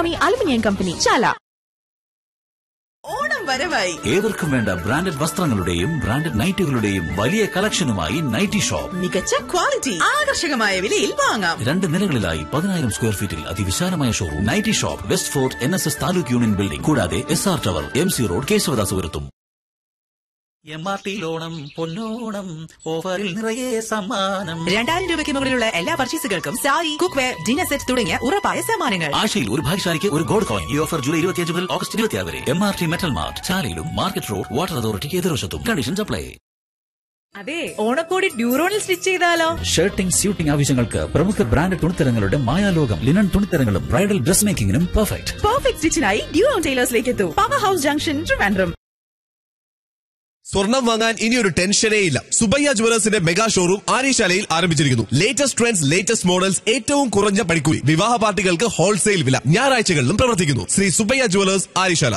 സ്വാമി aluminium company Chala Onam വരവായി ഏവർക്കും വേണ്ട ബ്രാൻഡഡ് വസ്ത്രങ്ങളുടെയും ബ്രാൻഡഡ് നൈറ്റുകളുടെയും വലിയ കളക്ഷനുമായി നൈറ്റി ഷോപ്പ് മികച്ച ക്വാളിറ്റി ആകർഷകമായ വിലയിൽ വാങ്ങാം രണ്ട് നിലകളിലായി പതിനായിരം സ്ക്വയർ ഫീറ്റിൽ അതിവിശാലമായ showroom nighty shop west fort N S S taluk union building കൂടാതെ S R tower M C road കേശവദാസുപുരത്തും എം ആർ ടി ലോണം പൊന്നോണം ഓഫറിൽ നിറയെ സമ്മാനം രണ്ടായിരം രൂപയ്ക്ക് മുകളിലുള്ള എല്ലാ പർച്ചേസുകൾക്കും sari cookware dinner set തുടങ്ങിയ ഉറപ്പായ സമ്മാനങ്ങൾ ആഴ്ചയിൽ ഒരു ഭാഗ്യശാലിക്ക് ഒരു ഗോൾഡ് കോയിൻ ഈ ഓഫർ ജൂലൈ ഇരുപത്തിയഞ്ച് മുതൽ ഓഗസ്റ്റ് ഇരുപത്തിയാറ് വരെ M R T metal mart ചാലയിലും മാർക്കറ്റ് റോഡ് വാട്ടർ അതോറിറ്റി എതിർവശത്തും കണ്ടീഷൻസ് അപ്ലൈ അതെ ഓണക്കോടി ഡ്യൂറോണിൽ സ്റ്റിച്ച് ചെയ്താലോ ഷർട്ടിംഗ് സ്യൂട്ടിംഗ് ആവശ്യങ്ങൾക്ക് പ്രമുഖ ബ്രാൻഡ് തുണിത്തരങ്ങളുടെ മായാലോകം ലിനൻ തുണിത്തരങ്ങളും ബ്രൈഡൽ ഡ്രസ് മേക്കിംഗിനും പെർഫെക്റ്റ് പെർഫെക്റ്റ് സ്റ്റിച്ചിനായി ഡ്യൂറോൺ ടൈലേഴ്സിലേക്ക് എത്തൂ പവർ ഹൗസ് ജംഗ്ഷൻ ട്രിവാൻഡ്രം സ്വർണം വാങ്ങാൻ ഇനിയൊരു ടെൻഷനേ ഇല്ല സുബയ്യ ജുവലേഴ്സിന്റെ മെഗാ ഷോറൂം ആര്യശാലയിൽ ആരംഭിച്ചിരിക്കുന്നു ലേറ്റസ്റ്റ് ട്രെൻഡ്സ് ലേറ്റസ്റ്റ് മോഡൽസ് ഏറ്റവും കുറഞ്ഞ പണിക്കൂലി വിവാഹ പാർട്ടികൾക്ക് ഹോൾസെയിൽ വില ഞായറാഴ്ചകളിലും പ്രവർത്തിക്കുന്നു ശ്രീ സുബയ്യ ജുവലേഴ്സ് ആര്യശാല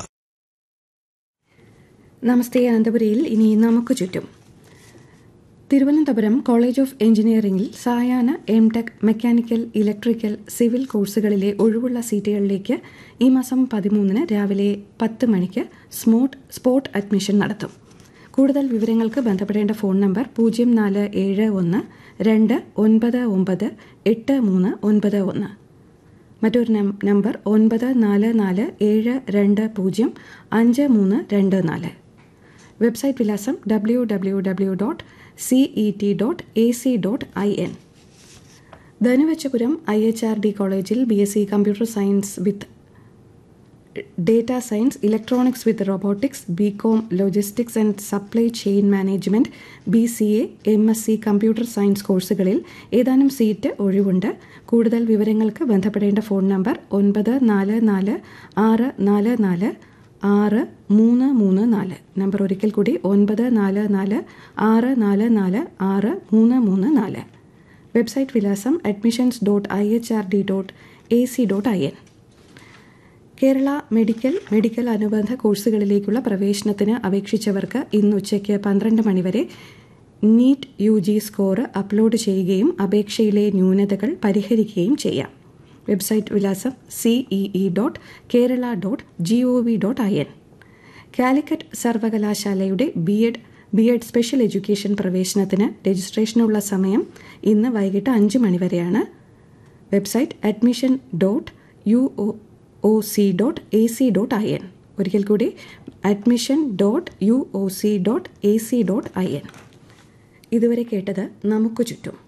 നമസ്തേ അനന്തപുരിയിൽ ഇനി നമുക്ക് ചുറ്റും തിരുവനന്തപുരം കോളേജ് ഓഫ് എഞ്ചിനീയറിംഗിൽ സായാഹ്ന M tech mechanical electrical civil കോഴ്സുകളിലെ ഒഴിവുള്ള സീറ്റുകളിലേക്ക് ഈ മാസം പതിമൂന്നിന് രാവിലെ പത്ത് മണിക്ക് സ്മോട്ട് സ്പോട്ട് അഡ്മിഷൻ നടത്തും കൂടുതൽ വിവരങ്ങൾക്ക് ബന്ധപ്പെടേണ്ട ഫോൺ നമ്പർ പൂജ്യം നാല് ഏഴ് ഒന്ന് രണ്ട് ഒൻപത് ഒമ്പത് എട്ട് മൂന്ന് ഒൻപത് ഒന്ന് മറ്റൊരു നം- നമ്പർ ഒൻപത് നാല് നാല് ഏഴ് രണ്ട് പൂജ്യം അഞ്ച് മൂന്ന് രണ്ട് നാല് വെബ്സൈറ്റ് വിലാസം W W W dot C E T dot A C dot I N Dhanuvachapuram I H R D കോളേജിൽ B S C computer science with data science electronics with robotics B com logistics and supply chain management B C A M S C computer science കോഴ്സുകളിൽ ഏതാനും seat ഒഴിവുണ്ട് കൂടുതൽ വിവരങ്ങൾക്ക് ബന്ധപ്പെടേണ്ട phone number ഒൻപത് നാല് നാല് ആറ് നാല് നാല് ആറ് മൂന്ന് മൂന്ന് നാല് നമ്പർ ഒരിക്കൽ കൂടി ഒൻപത് നാല് നാല് ആറ് നാല് നാല് ആറ് മൂന്ന് മൂന്ന് നാല് വെബ്സൈറ്റ് വിലാസം admissions dot I H R D dot A C dot I N Kerala medical medical അനുബന്ധ കോഴ്സുകളിലേക്കുള്ള പ്രവേശനത്തിന് അപേക്ഷിച്ചവർക്ക് ഇന്ന് ഉച്ചയ്ക്ക് പന്ത്രണ്ട് മണിവരെ NEET U G score upload ചെയ്യുകയും അപേക്ഷയിലെ ന്യൂനതകൾ പരിഹരിക്കുകയും ചെയ്യാം വെബ്സൈറ്റ് വിലാസം C E E dot Kerala dot G O V dot I N Calicut സർവകലാശാലയുടെ B Ed B Ed special education പ്രവേശനത്തിന് രജിസ്ട്രേഷനുള്ള സമയം ഇന്ന് വൈകിട്ട് അഞ്ച് മണിവരെയാണ് website admission dot U O O C dot A C dot I N ഒരിക്കൽ കൂടി admission dot U O C dot A C dot I N ഇതുവരെ കേട്ടത് നമുക്ക് ചുറ്റും